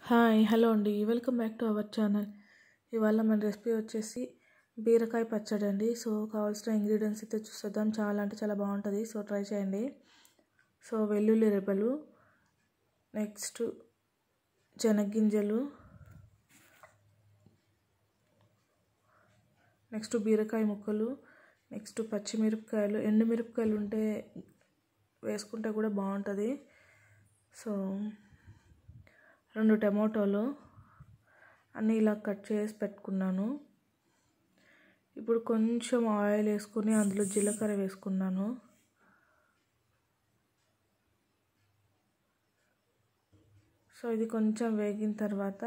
hi hello అండి welcome back to our channel ఇవాళ మన రెసిపీ వచ్చేసి బీరకాయ పచ్చడి అండి సో కావాల్సిన ఇంగ్రీడియంట్స్ అయితే చూసేద్దాం చాలా అంటే చాలా బాగుంటుంది సో ట్రై చేయండి సో వెల్లుల్లి రెబ్బలు నెక్స్ట్ శనగ్గింజలు నెక్స్ట్ బీరకాయ ముక్కలు నెక్స్ట్ పచ్చిమిరపకాయలు ఎండుమిరపకాయలు ఉంటే వేసుకుంటే కూడా బాగుంటుంది సో రెండు టమాటోలు అన్నీ ఇలా కట్ చేసి పెట్టుకున్నాను ఇప్పుడు కొంచెం ఆయిల్ వేసుకుని అందులో జీలకర్ర వేసుకున్నాను సో ఇది కొంచెం వేగిన తర్వాత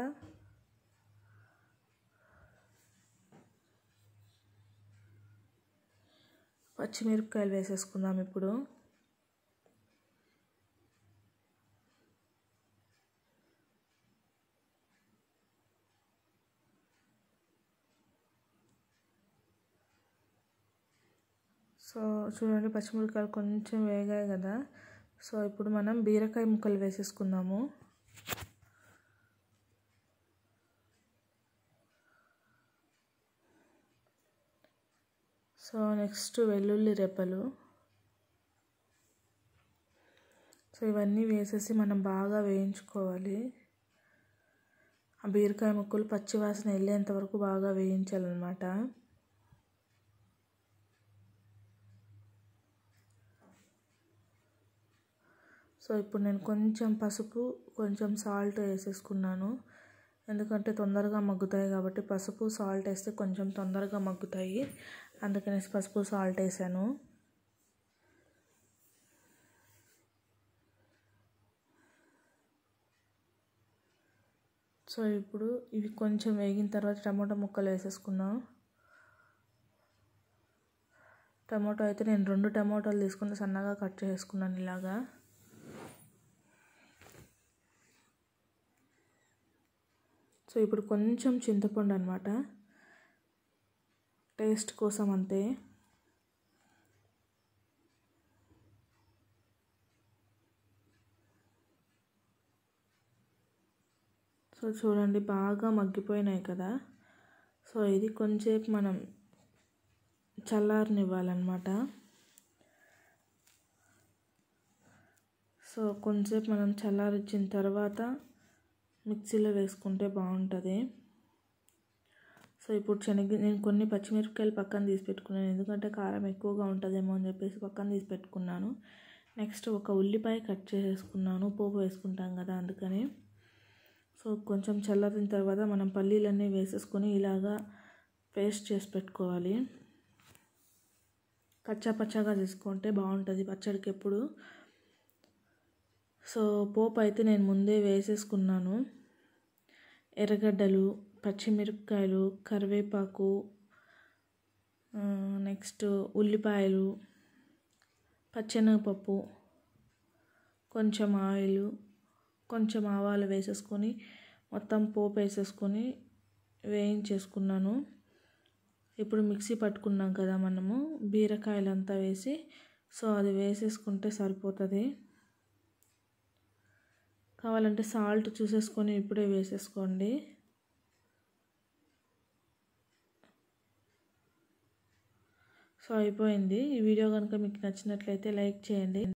పచ్చిమిరపకాయలు వేసేసుకుందాం ఇప్పుడు సో చూడండి పచ్చిమిరపకాయలు కొంచెం వేగాయి కదా సో ఇప్పుడు మనం బీరకాయ ముక్కలు వేసేసుకుందాము సో నెక్స్ట్ వెల్లుల్లి రెప్పలు సో ఇవన్నీ వేసేసి మనం బాగా వేయించుకోవాలి ఆ బీరకాయ ముక్కలు పచ్చివాసన వెళ్ళేంత వరకు బాగా వేయించాలన్నమాట సో ఇప్పుడు నేను కొంచెం పసుపు కొంచెం సాల్ట్ వేసేసుకున్నాను ఎందుకంటే తొందరగా మగ్గుతాయి కాబట్టి పసుపు సాల్ట్ వేస్తే కొంచెం తొందరగా మగ్గుతాయి అందుకనేసి పసుపు సాల్ట్ వేసాను సో ఇప్పుడు ఇవి కొంచెం వేగిన తర్వాత టమాటో ముక్కలు వేసేసుకున్నాం టమాటో అయితే నేను రెండు టమాటోలు తీసుకుని సన్నగా కట్ చేసుకున్నాను ఇలాగా సో ఇప్పుడు కొంచెం చింతపండు అనమాట టేస్ట్ కోసం అంతే సో చూడండి బాగా మగ్గిపోయినాయి కదా సో ఇది కొంచెంసేపు మనం చల్లారనివ్వాలన్నమాట సో కొంచెంసేపు మనం చల్లారించిన తర్వాత మిక్సీలో వేసుకుంటే బాగుంటుంది సో ఇప్పుడు శనగ నేను కొన్ని పచ్చిమిరపకాయలు పక్కన తీసి పెట్టుకున్నాను ఎందుకంటే కారం ఎక్కువగా ఉంటుందేమో అని చెప్పేసి పక్కన తీసి పెట్టుకున్నాను నెక్స్ట్ ఒక ఉల్లిపాయ కట్ చేసేసుకున్నాను పోపు వేసుకుంటాం కదా అందుకని సో కొంచెం చల్లారిన తర్వాత మనం పల్లీలన్నీ వేసేసుకొని ఇలాగా పేస్ట్ చేసి పెట్టుకోవాలి కచ్చా పచ్చగా చేసుకుంటే బాగుంటుంది పచ్చడికి ఎప్పుడు సో పోపు అయితే నేను ముందే వేసేసుకున్నాను ఎర్రగడ్డలు పచ్చిమిరపకాయలు కరివేపాకు నెక్స్ట్ ఉల్లిపాయలు పచ్చెనగపప్పు కొంచెం ఆయిల్ కొంచెం ఆవాలు వేసేసుకొని మొత్తం పోపు వేసేసుకొని వేయించేసుకున్నాను ఇప్పుడు మిక్సీ పట్టుకున్నాం కదా మనము బీరకాయలంతా వేసి సో అది వేసేసుకుంటే సరిపోతుంది కావాలంటే సాల్ట్ చూసేసుకొని ఇప్పుడే వేసేసుకోండి సో అయిపోయింది ఈ వీడియో కనుక మీకు నచ్చినట్లయితే లైక్ చేయండి